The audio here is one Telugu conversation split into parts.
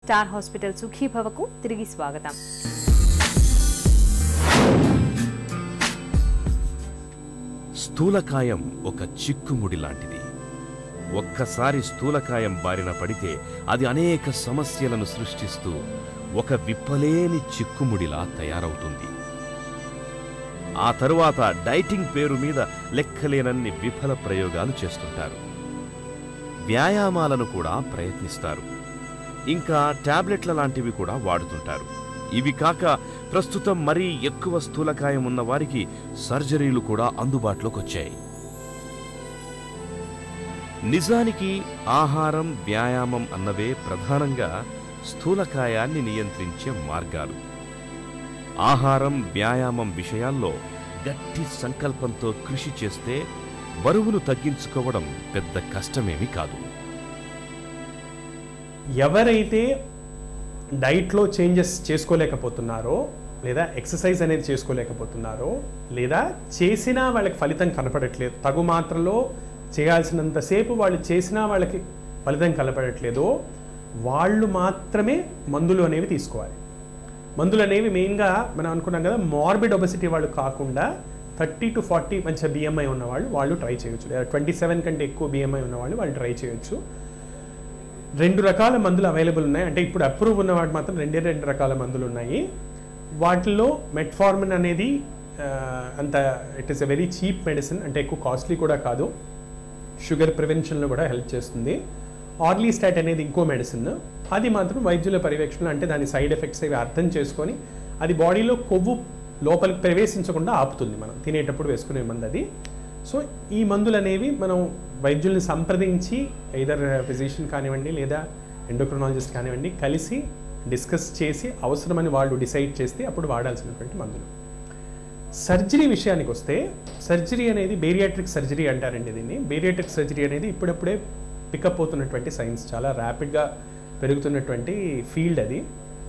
స్టార్ హాస్పిటల్ సుఖీభవకు తిరిగి స్వాగతం స్థూలకాయం ఒక చిక్కుముడి లాంటిది ఒక్కసారి స్థూలకాయం బారిన పడితే అది అనేక సమస్యలను సృష్టిస్తూ ఒక విప్పలేని చిక్కుముడిలా తయారవుతుంది ఆ తరువాత డైటింగ్ పేరు మీద లెక్కలేనన్ని విఫల ప్రయోగాలు చేస్తుంటారు వ్యాయామాలను కూడా ప్రయత్నిస్తారు ఇంకా టాబ్లెట్ల లాంటివి కూడా వాడుతుంటారు ఇవి కాక ప్రస్తుతం మరీ ఎక్కువ స్థూలకాయం ఉన్న వారికి సర్జరీలు కూడా అందుబాటులోకి వచ్చాయి నిజానికి ఆహారం వ్యాయామం అన్నవే ప్రధానంగా స్థూలకాయాన్ని నియంత్రించే మార్గాలు ఆహారం వ్యాయామం విషయాల్లో గట్టి సంకల్పంతో కృషి చేస్తే బరువును తగ్గించుకోవడం పెద్ద కష్టమేమీ కాదు ఎవరైతే డైట్లో చేంజెస్ చేసుకోలేకపోతున్నారో లేదా ఎక్సర్సైజ్ అనేది చేసుకోలేకపోతున్నారో లేదా చేసినా వాళ్ళకి ఫలితం కనపడట్లేదు తగు మాత్రలో చేయాల్సినంతసేపు వాళ్ళు చేసినా వాళ్ళకి ఫలితం కనపడట్లేదో వాళ్ళు మాత్రమే మందులు అనేవి తీసుకోవాలి మందులు అనేవి మెయిన్గా మనం అనుకున్నాం కదా మార్బిడ్ ఒబెసిటీ వాళ్ళు కాకుండా థర్టీ టు ఫార్టీ మంచి బిఎంఐ ఉన్నవాళ్ళు వాళ్ళు ట్రై చేయొచ్చు లేదా ట్వంటీ సెవెన్ కంటే ఎక్కువ బిఎంఐ ఉన్నవాళ్ళు వాళ్ళు ట్రై చేయొచ్చు రెండు రకాల మందులు అవైలబుల్ ఉన్నాయి అంటే ఇప్పుడు అప్రూవ్ ఉన్న వాటి మాత్రం రెండే రెండు రకాల మందులు ఉన్నాయి వాటిల్లో మెట్ఫార్మిన్ అనేది ఆ, అంత it is a very cheap medicine అంటే ఎక్కువ కాస్ట్లీ కూడా కాదు షుగర్ ప్రివెన్షన్లో కూడా హెల్ప్ చేస్తుంది ఆర్లీస్టాట్ అనేది ఇంకో మెడిసిన్ అది మాత్రం వైద్యుల పర్యవేక్షణలో అంటే దాని సైడ్ ఎఫెక్ట్స్ ఇవి అర్థం చేసుకొని అది బాడీలో కొవ్వు లోపలికి ప్రవేశించకుండా ఆపుతుంది మనం తినేటప్పుడు వేసుకునే మందు అది సో ఈ మందులు అనేవి మనం వైద్యుల్ని సంప్రదించి ఐదర్ ఫిజిషియన్ కానివ్వండి లేదా ఎండోక్రనాలజిస్ట్ కానివ్వండి కలిసి డిస్కస్ చేసి అవసరమని వాళ్ళు డిసైడ్ చేస్తే అప్పుడు వాడాల్సినటువంటి మందులు సర్జరీ విషయానికి వస్తే సర్జరీ అనేది బేరియాట్రిక్ సర్జరీ అంటారండి దీన్ని బేరియాట్రిక్ సర్జరీ అనేది ఇప్పుడప్పుడే పికప్ అవుతున్నటువంటి సైన్స్ చాలా ర్యాపిడ్గా పెరుగుతున్నటువంటి ఫీల్డ్ అది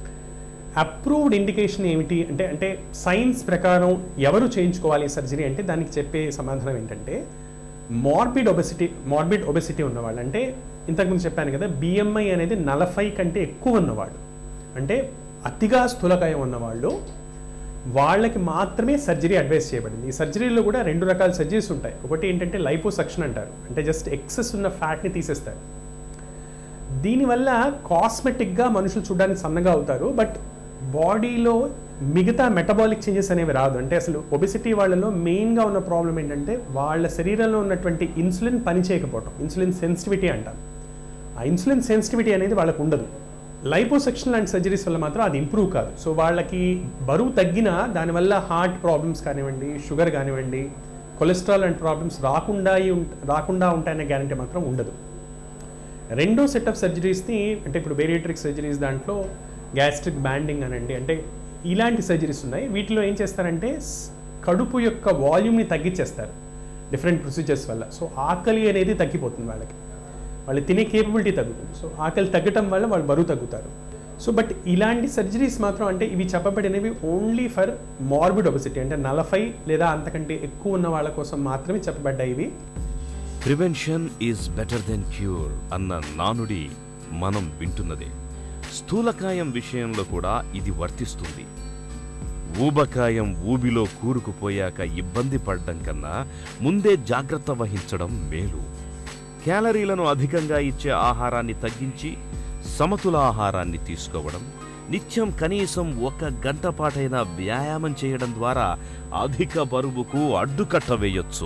అప్రూవ్డ్ ఇండికేషన్ ఏమిటి అంటే అంటే సైన్స్ ప్రకారం ఎవరు చేయించుకోవాలి సర్జరీ అంటే దానికి చెప్పే సమాధానం ఏంటంటే మార్బిడ్ ఒబెసిటీ మార్బిడ్ ఒబెసిటీ ఉన్నవాళ్ళు అంటే ఇంతకుముందు చెప్పాను కదా బిఎంఐ అనేది నలభై కంటే ఎక్కువ ఉన్నవాళ్ళు అంటే అతిగా స్థూలకాయం ఉన్నవాళ్ళు వాళ్ళకి మాత్రమే సర్జరీ అడ్వైస్ చేయబడింది ఈ సర్జరీలో కూడా రెండు రకాల సర్జరీస్ ఉంటాయి ఒకటి ఏంటంటే లైపోసక్షన్ అంటారు అంటే జస్ట్ ఎక్సెస్ ఉన్న ఫ్యాట్ని తీసేస్తారు దీనివల్ల కాస్మెటిక్గా మనుషులు చూడడానికి సన్నగా అవుతారు బట్ బాడీలో మిగతా మెటబాలిక్ చేంజెస్ అనేవి రాదు అంటే అసలు ఒబిసిటీ వాళ్ళలో మెయిన్గా ఉన్న ప్రాబ్లం ఏంటంటే వాళ్ళ శరీరంలో ఉన్నటువంటి ఇన్సులిన్ పనిచేయకపోవటం ఇన్సులిన్ సెన్సిటివిటీ అంటాం ఆ ఇన్సులిన్ సెన్సిటివిటీ అనేది వాళ్ళకు ఉండదు లైపోసెక్షన్ లాంటి సర్జరీస్ వల్ల మాత్రం అది ఇంప్రూవ్ కాదు సో వాళ్ళకి బరువు తగ్గినా దానివల్ల హార్ట్ ప్రాబ్లమ్స్ కానివ్వండి షుగర్ కానివ్వండి కొలెస్ట్రాల్ లాంటి ప్రాబ్లమ్స్ రాకుండా ఉం- రాకుండా ఉంటాయనే గ్యారంటీ మాత్రం ఉండదు రెండో సెట్ ఆఫ్ సర్జరీస్ని అంటే ఇప్పుడు బేరియాట్రిక్ సర్జరీస్ దాంట్లో గ్యాస్ట్రిక్ బ్యాండింగ్ అనండి అంటే ఇలాంటి సర్జరీస్ ఉన్నాయి వీటిలో ఏం చేస్తారంటే స్- కడుపు యొక్క వాల్యూమ్ని తగ్గించేస్తారు డిఫరెంట్ ప్రొసీజర్స్ వల్ల సో ఆకలి అనేది తగ్గిపోతుంది వాళ్ళకి వాళ్ళు తినే కేపబిలిటీ తగ్గుతుంది సో ఆకలి తగ్గటం వల్ల వాళ్ళు బరువు తగ్గుతారు సో బట్ ఇలాంటి సర్జరీస్ మాత్రం అంటే ఇవి చెప్పబడినవి ఓన్లీ ఫర్ మార్బిడ్ ఒబిసిటీ అంటే నలభై లేదా అంతకంటే ఎక్కువ ఉన్న వాళ్ళ కోసం మాత్రమే చెప్పబడ్డాయి ఇవి prevention is better than cure అన్న నానుడి మనం వింటున్నదే స్థూలకాయం విషయంలో కూడా ఇది వర్తిస్తుంది ఊబకాయం ఊబిలో కూరుకుపోయాక ఇబ్బంది పడ్డం కన్నా ముందే జాగ్రత్త వహించడం మేలు క్యాలరీలను అధికంగా ఇచ్చే ఆహారాన్ని తగ్గించి సమతుల ఆహారాన్ని తీసుకోవడం నిత్యం కనీసం ఒక గంట పాటైనా వ్యాయామం చేయడం ద్వారా అధిక బరువుకు అడ్డుకట్ట వేయొచ్చు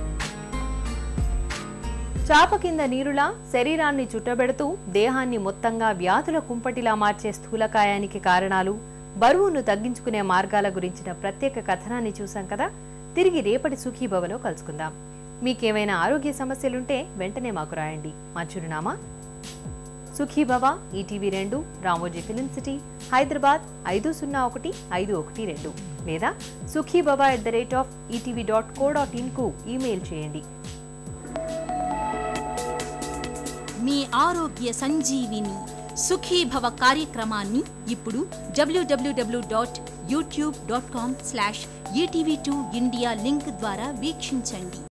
చాప కింద నీరులా శరీరాన్ని చుట్టబెడుతూ దేహాన్ని మొత్తంగా వ్యాధుల కుంపటిలా మార్చే స్థూలకాయానికి కారణాలు బరువును తగ్గించుకునే మార్గాల గురించిన ప్రత్యేక కథనాన్ని చూసాం కదా తిరిగి రేపటి సుఖీభవలో కలుసుకుందాం మీకేమైనా ఆరోగ్య సమస్యలుంటే వెంటనే మాకు రాయండి మా చిరునామా సుఖీభవ ఈటీవీ రెండు రామోజీ ఫిలిం సిటీ హైదరాబాద్ ఐదు సున్నా ఒకటి ఐదు ఒకటి రెండు లేదా Sukhibhava at the rate of ETV dot co dot ఇన్కు ఈమెయిల్ చేయండి మీ ఆరోగ్య సంజీవిని సుఖీభవ కార్యక్రమాన్ని ఇప్పుడు డబ్ల్యూడబ్ల్యూడబ్ల్యూ dot YouTube dot com slash ETV two India link ద్వారా వీక్షించండి